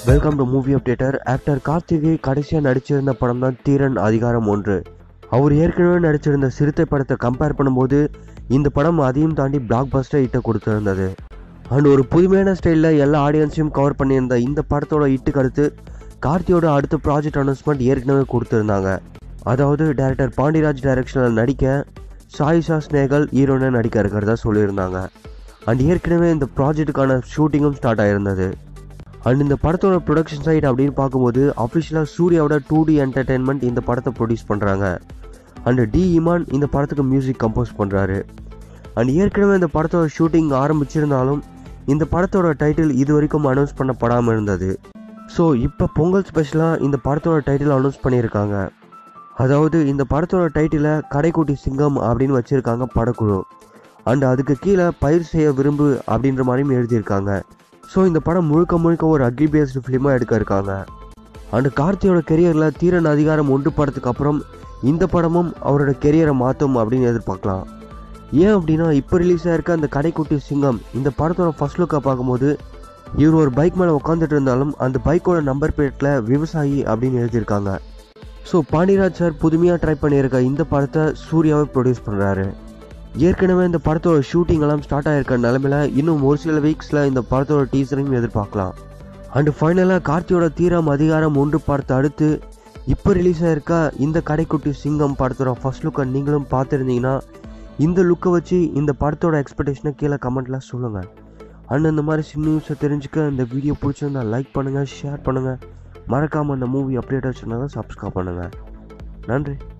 welcome to movie updater actor கார்த்திகை கடைசியாக நடிச்சிருந்த படம் தான் தீரன் அதிகாரம் ஒன்று அவர் ஏற்கனவே நடிச்சிருந்த சிறுத்தை படத்தை கம்பேர் பண்ணும்போது இந்த படம் அதையும் தாண்டி பிளாக் பஸ்டர் ஹிட்டை கொடுத்துருந்தது அண்ட் ஒரு புதுமையான ஸ்டைலில் எல்லா ஆடியன்ஸையும் கவர் பண்ணியிருந்த இந்த படத்தோட ஹிட்டுக்கு அடுத்து கார்த்தியோட அடுத்த ப்ராஜெக்ட் அனௌன்ஸ்மெண்ட் ஏற்கனவே கொடுத்துருந்தாங்க அதாவது டைரக்டர் பாண்டிராஜ் டைரக்ஷனில் நடிக்க சாயிஷா ஸ்னேகல் ஹீரோனை நடிக்க இருக்கிறதா சொல்லியிருந்தாங்க அண்ட் ஏற்கனவே இந்த ப்ராஜெக்ட்டுக்கான ஷூட்டிங்கும் ஸ்டார்ட் ஆயிருந்தது அண்ட் இந்த படத்தோட ப்ரொடக்ஷன் சைட் அப்படின்னு பார்க்கும்போது அஃபிஷியலாக சூர்யாவோட டூ டி என்டர்டெயின்மெண்ட் இந்த படத்தை ப்ரொடியூஸ் பண்ணுறாங்க அண்ட் டி இமான் இந்த படத்துக்கு மியூசிக் கம்போஸ் பண்ணுறாரு அண்ட் ஏற்கனவே இந்த படத்தோட ஷூட்டிங் ஆரம்பிச்சிருந்தாலும் இந்த படத்தோட டைட்டில் இது வரைக்கும் அனௌன்ஸ் பண்ணப்படாமல் இருந்தது ஸோ இப்போ பொங்கல் ஸ்பெஷலாக இந்த படத்தோட டைட்டில் அனௌன்ஸ் பண்ணியிருக்காங்க அதாவது இந்த படத்தோட டைட்டிலை கடைக்குட்டி சிங்கம் அப்படின்னு வச்சுருக்காங்க படக்குழு அண்ட் அதுக்கு கீழே பயிர் செய்ய விரும்பு அப்படின்ற மாதிரியும் எழுதியிருக்காங்க ஸோ இந்த படம் முழுக்க முழுக்க ஒரு அக்ரி பேஸ்டு ஃபிலிமாக எடுக்க இருக்காங்க அண்ட் கார்த்தியோட கெரியரில் தீரன் அதிகாரம் ஒன்று படத்துக்கு அப்புறம் இந்த படமும் அவரோட கெரியரை மாற்றும் அப்படின்னு எதிர்பார்க்கலாம் ஏன் அப்படின்னா இப்போ ரிலீஸ் ஆயிருக்க அந்த கடைக்குட்டி சிங்கம் இந்த படத்தோட ஃபர்ஸ்ட் லுக்கை பார்க்கும்போது இவர் ஒரு பைக் மேலே உட்காந்துட்டு இருந்தாலும் அந்த பைக்கோட நம்பர் பிளேட்டில் விவசாயி அப்படின்னு எழுதியிருக்காங்க ஸோ பாண்டியராஜ் சார் புதுமையாக ட்ரை பண்ணியிருக்க இந்த படத்தை சூர்யாவை ப்ரொடியூஸ் பண்ணுறாரு ஏற்கனவே இந்த படத்தோட ஷூட்டிங் எல்லாம் ஸ்டார்ட் ஆயிருக்க நிலமையில இன்னும் ஒரு சில வீக்ஸில் இந்த படத்தோட டீசரையும் எதிர்பார்க்கலாம் அண்ட் ஃபைனலாக கார்த்தியோட தீரம் அதிகாரம் ஒன்று படத்தை அடுத்து இப்போ ரிலீஸ் ஆயிருக்க இந்த கடைக்குட்டி சிங்கம் படத்தோட ஃபர்ஸ்ட் லுக்கை நீங்களும் பார்த்துருந்தீங்கன்னா இந்த லுக்கை வச்சு இந்த படத்தோட எக்ஸ்பெக்டேஷனை கீழே கமெண்ட்டில் சொல்லுங்கள் அண்ட் இந்த மாதிரி சின்ன நியூஸை தெரிஞ்சுக்க இந்த வீடியோ பிடிச்சிருந்தா லைக் பண்ணுங்கள் ஷேர் பண்ணுங்கள் மறக்காமல் அந்த மூவி அப்டேட் சேனலை சப்ஸ்கிரைப் பண்ணுங்கள் நன்றி